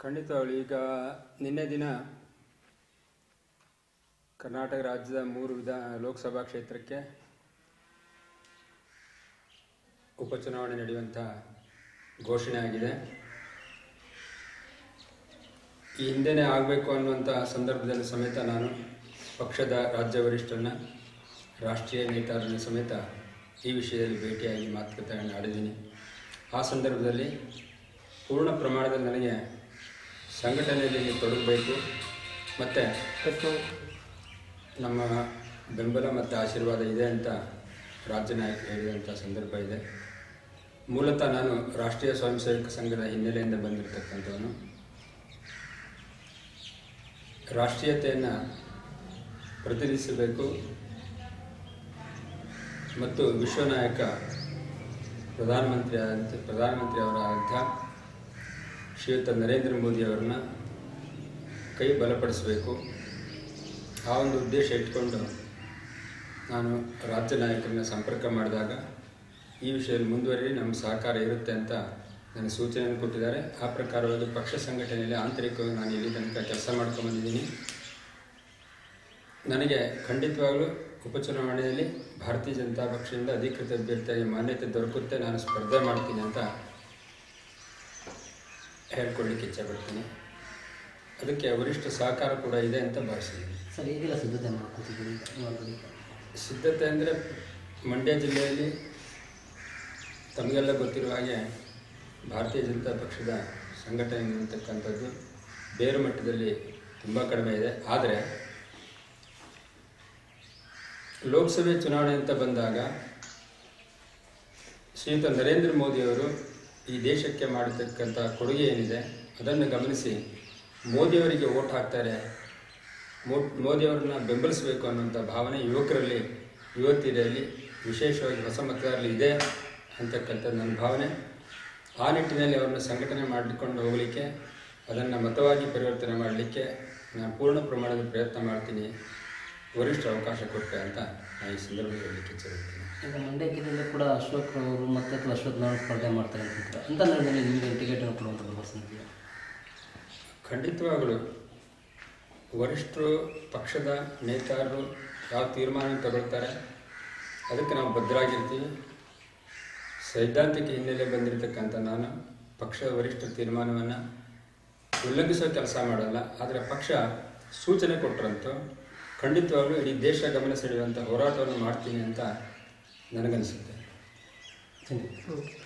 ಖಂಡಿತವಾಗ್ಲು ಈಗ ನಿನ್ನೆ ದಿನ ಕರ್ನಾಟಕ ರಾಜ್ಯದ ಮೂರು ವಿಧಾ ಲೋಕಸಭಾ ಕ್ಷೇತ್ರಕ್ಕೆ ಉಪಚುನಾವಣೆ ನಡೆಯುವಂಥ ಘೋಷಣೆ ಆಗಿದೆ ಈ ಹಿಂದೆನೇ ಆಗಬೇಕು ಅನ್ನುವಂಥ ಸಂದರ್ಭದಲ್ಲಿ ಸಮೇತ ನಾನು ಪಕ್ಷದ ರಾಜ್ಯ ವರಿಷ್ಠರನ್ನ ರಾಷ್ಟ್ರೀಯ ನೇತಾರರನ್ನ ಸಮೇತ ಈ ವಿಷಯದಲ್ಲಿ ಭೇಟಿಯಾಗಿ ಮಾತುಕತೆಯನ್ನು ಆಡಿದ್ದೀನಿ ಆ ಸಂದರ್ಭದಲ್ಲಿ ಪೂರ್ಣ ಪ್ರಮಾಣದಲ್ಲಿ ನನಗೆ ಸಂಘಟನೆಯಲ್ಲಿ ತೊಡಗಬೇಕು ಮತ್ತು ನಮ್ಮ ಬೆಂಬಲ ಮತ್ತು ಆಶೀರ್ವಾದ ಇದೆ ಅಂತ ರಾಜ್ಯ ನಾಯಕರು ಹೇಳಿದಂಥ ಸಂದರ್ಭ ಇದೆ ಮೂಲತಃ ನಾನು ರಾಷ್ಟ್ರೀಯ ಸ್ವಯಂ ಸೇವಕ ಸಂಘದ ಹಿನ್ನೆಲೆಯಿಂದ ಬಂದಿರತಕ್ಕಂಥವನು ರಾಷ್ಟ್ರೀಯತೆಯನ್ನು ಪ್ರತಿನಿಧಿಸಬೇಕು ಮತ್ತು ವಿಶ್ವನಾಯಕ ಪ್ರಧಾನಮಂತ್ರಿ ಆದಂಥ ಪ್ರಧಾನಮಂತ್ರಿ ಅವರಾದಂಥ ಶ್ರೀಯುತ ನರೇಂದ್ರ ಮೋದಿಯವರನ್ನ ಕೈ ಬಲಪಡಿಸಬೇಕು ಆ ಒಂದು ಉದ್ದೇಶ ಇಟ್ಕೊಂಡು ನಾನು ರಾಜ್ಯ ನಾಯಕರನ್ನ ಸಂಪರ್ಕ ಮಾಡಿದಾಗ ಈ ವಿಷಯದಲ್ಲಿ ಮುಂದುವರಿ ನಮ್ಮ ಸಹಕಾರ ಇರುತ್ತೆ ಅಂತ ನನಗೆ ಸೂಚನೆಯನ್ನು ಕೊಟ್ಟಿದ್ದಾರೆ ಆ ಪ್ರಕಾರವಾಗಿ ಪಕ್ಷ ಸಂಘಟನೆಯಲ್ಲಿ ಆಂತರಿಕವಾಗಿ ನಾನು ಇಲ್ಲಿ ತನಕ ಕೆಲಸ ಮಾಡ್ಕೊಂಬಂದಿದ್ದೀನಿ ನನಗೆ ಖಂಡಿತವಾಗಲೂ ಉಪಚುನಾವಣೆಯಲ್ಲಿ ಭಾರತೀಯ ಜನತಾ ಪಕ್ಷದಿಂದ ಅಧಿಕೃತ ಅಭ್ಯರ್ಥಿಯಾಗಿ ಮಾನ್ಯತೆ ದೊರಕುತ್ತೆ ನಾನು ಸ್ಪರ್ಧೆ ಮಾಡ್ತೀನಿ ಅಂತ ಹೇಳ್ಕೊಳ್ಳಿಕ್ಕೆ ಇಚ್ಛೆಪಡ್ತೀನಿ ಅದಕ್ಕೆ ವರಿಷ್ಠ ಸಹಕಾರ ಕೂಡ ಇದೆ ಅಂತ ಭಾವಿಸಿದ್ದೀನಿ ಸರ್ ಈಗೆಲ್ಲ ಸಿದ್ಧತೆ ಮಾಡ್ಕೊತಿದ್ದೀವಿ ನೀವು ಆಲ್ರೆಡಿ ಸಿದ್ಧತೆ ಅಂದರೆ ಮಂಡ್ಯ ಜಿಲ್ಲೆಯಲ್ಲಿ ತಮಗೆಲ್ಲ ಗೊತ್ತಿರುವ ಹಾಗೆ ಭಾರತೀಯ ಜನತಾ ಪಕ್ಷದ ಸಂಘಟನೆ ಅಂತಕ್ಕಂಥದ್ದು ಬೇರು ಮಟ್ಟದಲ್ಲಿ ತುಂಬ ಕಡಿಮೆ ಇದೆ ಆದರೆ ಲೋಕಸಭೆ ಚುನಾವಣೆ ಅಂತ ಬಂದಾಗ ಶ್ರೀಯುತ ನರೇಂದ್ರ ಮೋದಿಯವರು ಈ ದೇಶಕ್ಕೆ ಮಾಡಿರ್ತಕ್ಕಂಥ ಕೊಡುಗೆ ಏನಿದೆ ಅದನ್ನು ಗಮನಿಸಿ ಮೋದಿಯವರಿಗೆ ಓಟ್ ಹಾಕ್ತಾರೆ ಮೋ ಮೋದಿಯವರನ್ನ ಬೆಂಬಲಿಸಬೇಕು ಅನ್ನುವಂಥ ಭಾವನೆ ಯುವಕರಲ್ಲಿ ಯುವತಿಯರಲ್ಲಿ ವಿಶೇಷವಾಗಿ ಹೊಸ ಮತದಾರರಲ್ಲಿ ಇದೆ ಅಂತಕ್ಕಂಥ ನನ್ನ ಭಾವನೆ ಆ ನಿಟ್ಟಿನಲ್ಲಿ ಅವ್ರನ್ನ ಸಂಘಟನೆ ಮಾಡಿಕೊಂಡು ಹೋಗಲಿಕ್ಕೆ ಅದನ್ನು ಮತವಾಗಿ ಪರಿವರ್ತನೆ ಮಾಡಲಿಕ್ಕೆ ನಾನು ಪೂರ್ಣ ಪ್ರಮಾಣದ ಪ್ರಯತ್ನ ಮಾಡ್ತೀನಿ ವರಿಷ್ಠ ಅವಕಾಶ ಕೊಟ್ಟೆ ಅಂತ ನಾನು ಈ ಸಂದರ್ಭದಲ್ಲಿ ಹೇಳಲಿಕ್ಕೆ ಇಚ್ಛೆಪಡ್ತೀನಿ ಈಗ ಮಂಡ್ಯ ಜಿಲ್ಲೆಯಲ್ಲಿ ಕೂಡ ಅಶೋಕ್ ಅವರು ಮತ್ತೆ ಅಥವಾ ಅಶ್ವಥ್ ನಾರಾಯಣ ಸ್ಪರ್ಧೆ ಮಾಡ್ತಾರೆ ಅಂತ ಅಂತ ನಡೆದಲ್ಲಿ ನಿಮಗೆ ಟಿಕೆಟನ್ನು ಕೊಡುವಂಥ ಭರವಸೆ ಇದೆಯಾ ಖಂಡಿತವಾಗಲು ವರಿಷ್ಠರು ಪಕ್ಷದ ನೇತಾರರು ಯಾವ ತೀರ್ಮಾನ ತಗೊಳ್ತಾರೆ ಅದಕ್ಕೆ ನಾವು ಬದ್ಧರಾಗಿರ್ತೀವಿ ಸೈದ್ಧಾಂತಿಕ ಹಿನ್ನೆಲೆ ಬಂದಿರತಕ್ಕಂಥ ನಾನು ಪಕ್ಷದ ವರಿಷ್ಠ ತೀರ್ಮಾನವನ್ನು ಉಲ್ಲಂಘಿಸೋ ಕೆಲಸ ಮಾಡಲ್ಲ ಆದರೆ ಪಕ್ಷ ಸೂಚನೆ ಕೊಟ್ಟರಂತೂ ಖಂಡಿತವಾಗ್ಲೂ ಇಡೀ ದೇಶ ಗಮನ ಸೆಳೆಯುವಂಥ ಹೋರಾಟವನ್ನು ಮಾಡ್ತೀನಿ ಅಂತ ನನಗನ್ನಿಸುತ್ತೆ ಥ್ಯಾಂಕ್ ಯು